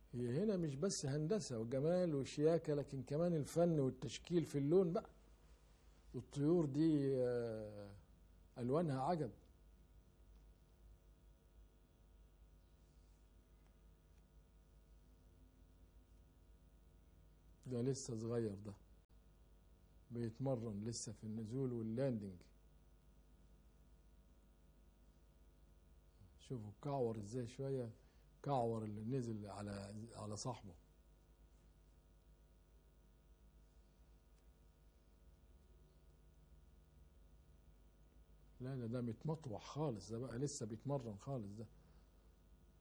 هي هنا مش بس هندسة وجمال وشياكة لكن كمان الفن والتشكيل في اللون بقى الطيور دي آه، ألوانها عجب ده لسه صغير ده بيتمرن لسه في النزول واللاندنج شوفوا كعور ازاي شوية كعور اللي نزل على على صاحبه لا لا ده متمطوح خالص ده بقى لسه بيتمرن خالص ده